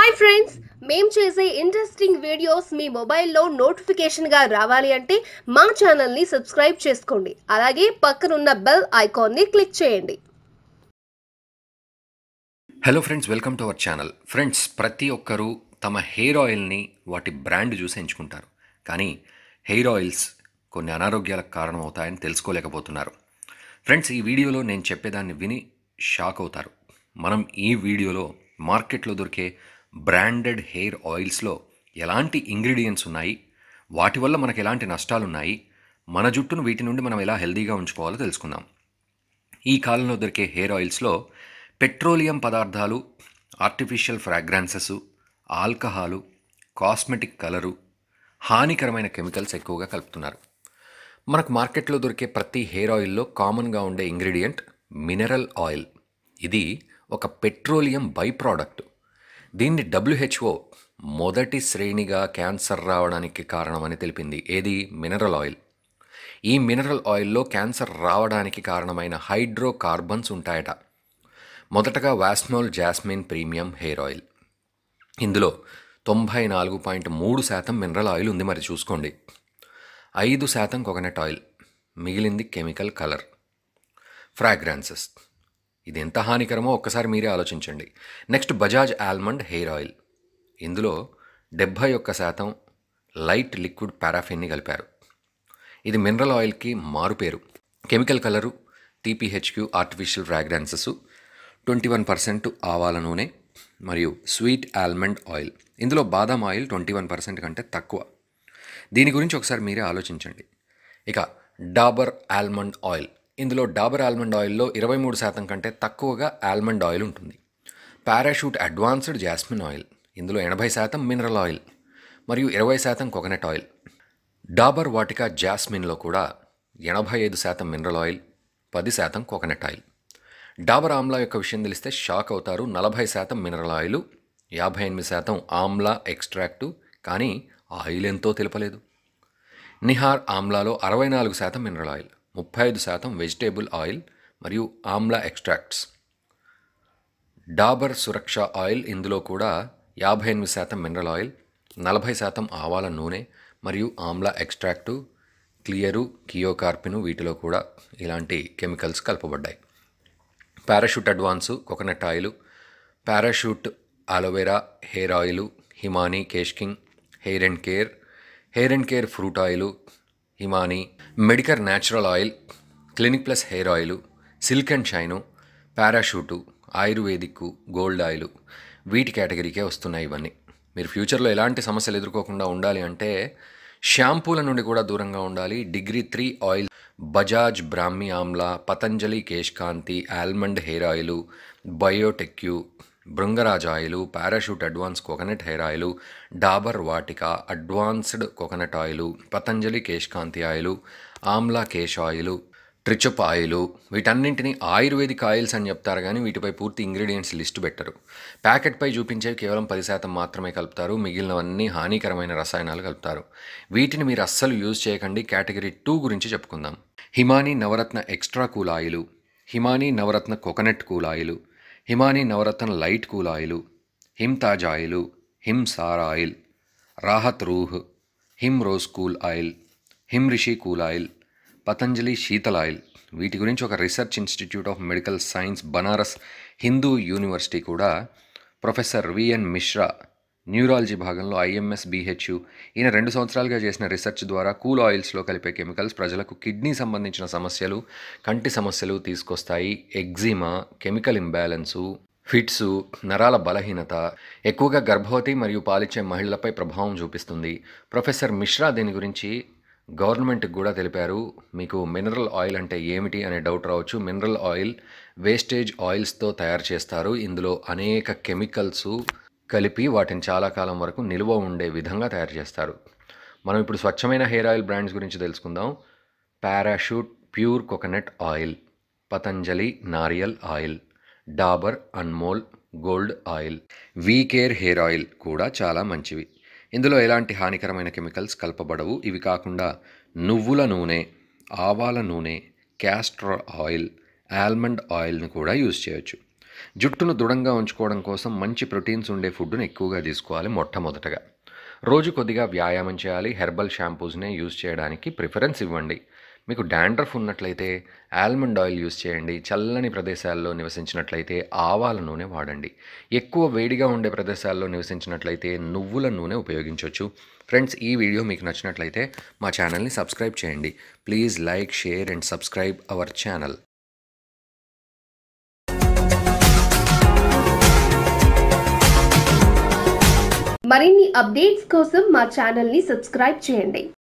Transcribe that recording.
hi friends మేం చేసే interesting videos మీ మొబైల్లో నోటిఫికేషన్గా రావాలి అంటే మా ఛానల్ని సబ్స్క్రైబ్ చేసుకోండి అలాగే పక్కనున్న బెల్ ఐకాన్ని క్లిక్ చేయండి hello friends welcome to our channel friends ప్రతి ఒక్కరూ తమ హెయిర్ ఆయిల్ని వాటి బ్రాండ్ చూసి ఎంచుకుంటారు కానీ హెయిర్ ఆయిల్స్ కొన్ని అనారోగ్యాలకు కారణమవుతాయని తెలుసుకోలేకపోతున్నారు ఫ్రెండ్స్ ఈ వీడియోలో నేను చెప్పేదాన్ని విని షాక్ అవుతారు మనం ఈ వీడియోలో మార్కెట్లో దొరికే బ్రాండెడ్ హెయిర్ ఆయిల్స్లో ఎలాంటి ఇంగ్రీడియంట్స్ ఉన్నాయి వాటి వల్ల మనకు ఎలాంటి నష్టాలు ఉన్నాయి మన జుట్టును వీటి నుండి మనం ఎలా హెల్దీగా ఉంచుకోవాలో తెలుసుకుందాం ఈ కాలంలో దొరికే హెయిర్ ఆయిల్స్లో పెట్రోలియం పదార్థాలు artificial fragrances alcohol cosmetic colour హానికరమైన కెమికల్స్ ఎక్కువగా కలుపుతున్నారు మనకు మార్కెట్లో దొరికే ప్రతి హెయిర్ ఆయిల్లో కామన్గా ఉండే ఇంగ్రీడియంట్ మినరల్ ఆయిల్ ఇది ఒక పెట్రోలియం బై ప్రోడక్ట్ దీన్ని డబ్ల్యూహెచ్ఓ మొదటి శ్రేణిగా క్యాన్సర్ రావడానికి కారణమని తెలిపింది ఏది మినరల్ ఆయిల్ ఈ మినరల్ ఆయిల్లో క్యాన్సర్ రావడానికి కారణమైన హైడ్రోకార్బన్స్ ఉంటాయట మొదటగా Vasmol jasmine premium hair oil ఇందులో తొంభై నాలుగు పాయింట్ మూడు శాతం మినరల్ ఆయిల్ ఉంది మరి చూసుకోండి ఐదు శాతం కోకోనట్ ఆయిల్ మిగిలింది కెమికల్ కలర్ ఫ్రాగ్రాన్సెస్ ఇది ఎంత హానికరమో ఒక్కసారి మీరే ఆలోచించండి next Bajaj almond hair oil ఇందులో డెబ్భై ఒక్క శాతం లైట్ లిక్విడ్ పారాఫిన్ని కలిపారు ఇది మినరల్ ఆయిల్కి మారుపేరు chemical colour TBHQ artificial fragrances twenty one percent ఆవాల నూనె మరియు స్వీట్ ఆల్మండ్ ఆయిల్ ఇందులో బాదాం ఆయిల్ ట్వంటీ వన్ పర్సెంట్ కంటే తక్కువ దీని గురించి ఒకసారి మీరే ఆలోచించండి ఇక డాబర్ ఆల్మండ్ ఆయిల్ ఇందులో డాబర్ ఆల్మండ్ ఆయిల్లో ఇరవై మూడు శాతం కంటే తక్కువగా ఆల్మండ్ ఆయిల్ ఉంటుంది పారాషూట్ అడ్వాన్స్డ్ జాస్మిన్ ఆయిల్ ఇందులో ఎనభై శాతం మినరల్ ఆయిల్ మరియు ఇరవై శాతం కోకోనట్ ఆయిల్ డాబర్ వాటికా జాస్మిన్లో కూడా ఎనభై ఐదు శాతం మినరల్ ఆయిల్ పది శాతం కోకోనట్ ఆయిల్ డాబర్ ఆమ్లా యొక్క విషయం తెలిస్తే షాక్ అవుతారు నలభై శాతం మినరల్ ఆయిల్ యాభై ఎనిమిది శాతం ఆమ్లా ఎక్స్ట్రాక్టు కానీ ఆయిల్ ఎంతో తెలుపలేదు నిహార్ ఆమ్లాలో అరవై నాలుగు శాతం మినరల్ ఆయిల్ ముప్పై ఐదు శాతం వెజిటేబుల్ ఆయిల్ మరియు ఆమ్లా ఎక్స్ట్రాక్ట్స్ డాబర్ సురక్ష ఆయిల్ ఇందులో కూడా యాభై ఎనిమిది శాతం మినరల్ ఆయిల్ నలభై శాతం ఆవాల నూనె మరియు ఆమ్లా ఎక్స్ట్రాక్టు క్లియరు కియోకార్పిను వీటిలో కూడా ఇలాంటి కెమికల్స్ కలపబడ్డాయి Parachute advance coconut oil Parachute aloe vera hair oil Himani Kesh king hair and care hair and care fruit oil Himani medicare natural oil clinic plus hair oil silk and shine Parachute ayurvedic gold oil వీటి కేటగిరీకే వస్తున్నాయి ఇవన్నీ మీరు ఫ్యూచర్లో ఎలాంటి సమస్యలు ఎదుర్కోకుండా ఉండాలి అంటే షాంపూల నుండి కూడా దూరంగా ఉండాలి degree three oil Bajaj Brahmi amla Patanjali Kesh Kanti almond hair oil Biotique Bhringraj oil Parachute advance coconut hair oil Dabur Vatika advanced coconut oil Patanjali Kesh Kanti oil amla Kesh oil Trichup oil వీటన్నింటినీ ఆయుర్వేదిక్ ఆయిల్స్ అని చెప్తారు కానీ వీటిపై పూర్తి ఇంగ్రీడియంట్స్ లిస్ట్ పెట్టరు ప్యాకెట్పై చూపించేవి కేవలం పది శాతం మాత్రమే కలుపుతారు మిగిలినవన్నీ హానికరమైన రసాయనాలు కలుపుతారు వీటిని మీరు అస్సలు యూజ్ చేయకండి కేటగిరీ టూ గురించి చెప్పుకుందాం Himani Navratna extra cool oil Himani Navratna coconut cool oil Himani Navratna light cool oil Him Taj oil Him Sar oil Rahat Rooh Him rose cool oil Him Rishi cool oil Patanjali Sheetal oil వీటి గురించి ఒక research institute of medical science Banaras Hindu university కూడా ప్రొఫెసర్ విఎన్ మిశ్రా న్యూరాలజీ భాగంలో ఐఎంఎస్ బిహెచ్యు ఈయన రెండు సంవత్సరాలుగా చేసిన రీసెర్చ్ ద్వారా కూల్ ఆయిల్స్లో కలిపే కెమికల్స్ ప్రజలకు కిడ్నీ సంబంధించిన సమస్యలు కంటి సమస్యలు తీసుకొస్తాయి ఎగ్జిమా కెమికల్ ఇంబ్యాలెన్సు ఫిట్స్ నరాల బలహీనత ఎక్కువగా గర్భవతి మరియు పాలిచ్చే మహిళలపై ప్రభావం చూపిస్తుంది ప్రొఫెసర్ మిశ్రా దీని గురించి గవర్నమెంట్కి కూడా తెలిపారు మీకు మినరల్ ఆయిల్ అంటే ఏమిటి అనే డౌట్ రావచ్చు మినరల్ ఆయిల్ వేస్టేజ్ ఆయిల్స్తో తయారు చేస్తారు ఇందులో అనేక కెమికల్స్ కలిపి వాటిని చాలా కాలం వరకు నిల్వ ఉండే విధంగా తయారు చేస్తారు మనం ఇప్పుడు స్వచ్ఛమైన హెయిర్ ఆయిల్ బ్రాండ్స్ గురించి తెలుసుకుందాం Parachute pure coconut oil Patanjali Nariyal oil Dabur Anmol gold oil V care hair oil కూడా చాలా మంచివి ఇందులో ఎలాంటి హానికరమైన కెమికల్స్ కలపబడవు ఇవి కాకుండా నువ్వుల నూనె ఆవాల నూనె క్యాస్టర్ ఆయిల్ ఆల్మండ్ ఆయిల్ని కూడా యూజ్ చేయొచ్చు జుట్టును దృఢంగా ఉంచుకోవడం కోసం మంచి ప్రోటీన్స్ ఉండే ఫుడ్ను ఎక్కువగా తీసుకోవాలి మొట్టమొదటగా రోజు కొద్దిగా వ్యాయామం చేయాలి హెర్బల్ షాంపూస్నే యూజ్ చేయడానికి ప్రిఫరెన్స్ ఇవ్వండి మీకు డాండ్రఫ్ ఉన్నట్లయితే ఆల్మండ్ ఆయిల్ యూజ్ చేయండి చల్లని ప్రదేశాల్లో నివసించినట్లయితే ఆవాల నూనె వాడండి ఎక్కువ వేడిగా ఉండే ప్రదేశాల్లో నివసించినట్లయితే నువ్వుల నూనె ఉపయోగించవచ్చు ఫ్రెండ్స్ ఈ వీడియో మీకు నచ్చినట్లయితే మా ఛానల్ని సబ్స్క్రైబ్ చేయండి please like share and subscribe our channel మరిన్ని అప్డేట్స్ కోసం మా ఛానల్ ని సబ్స్క్రైబ్ చేయండి